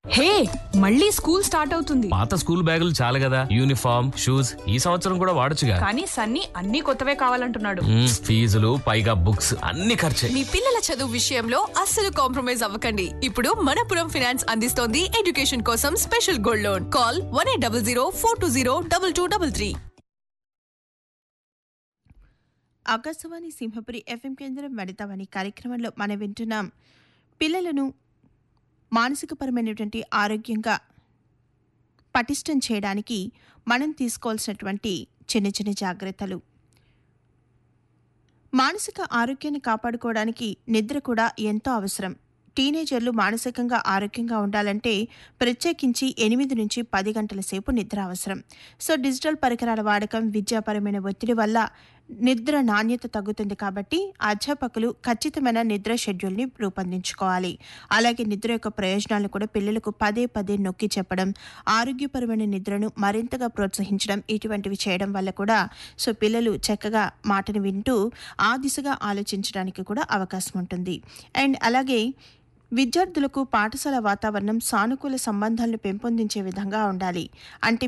హే మళ్ళీ school start అవుతుంది పాత స్కూల్ బ్యాగులు చాలు కదా యూనిఫామ్ షూస్ ఈ సంవత్సరం కూడా వాడొచ్చుగా కానీ సన్నీ అన్ని కొత్తవే కావాలంటున్నాడు మ్మ్, ఫీజులు పైగా బుక్స్ అన్ని ఖర్చే మీ పిల్లల చదువు విషయంలో అస్సలు కాంప్రమైజ్ అవ్వకండి ఇప్పుడు మనపురం ఫైనాన్స్ అందిస్తోంది ఎడ్యుకేషన్ కోసం special gold loan call one eight double zero four two zero double two double three Akashvani Simhapuri FM కేంద్రం వనితావాణి కార్యక్రమంలో మనం వింటున్నాం పిల్లలను మానసికపరమైనటువంటి ఆరోగ్యంగా పటిష్టం చేయడానికి మనం తీసుకోవాల్సినటువంటి చిన్న చిన్న జాగ్రత్తలు మానసిక ఆరోగ్యాన్ని కాపాడుకోవడానికి నిద్ర కూడా ఎంతో అవసరం టీనేజర్లు మానసికంగా ఆరోగ్యంగా ఉండాలంటే ప్రత్యేకించి ఎనిమిది నుంచి పది గంటల సేపు నిద్ర అవసరం సో డిజిటల్ పరికరాల వాడకం విద్యాపరమైన ఒత్తిడి వల్ల నిద్ర నాణ్యత తగ్గుతుంది కాబట్టి అధ్యాపకులు ఖచ్చితమైన నిద్ర షెడ్యూల్ని రూపొందించుకోవాలి అలాగే నిద్ర యొక్క ప్రయోజనాలను కూడా పిల్లలకు పదే పదే నొక్కి చెప్పడం ఆరోగ్యపరమైన నిద్రను మరింతగా ప్రోత్సహించడం ఇటువంటివి చేయడం వల్ల కూడా సో పిల్లలు చక్కగా మాటను వింటూ ఆ దిశగా ఆలోచించడానికి కూడా అవకాశం ఉంటుంది అండ్ అలాగే విద్యార్థులకు పాఠశాల వాతావరణం సానుకూల సంబంధాలను పెంపొందించే విధంగా ఉండాలి అంటే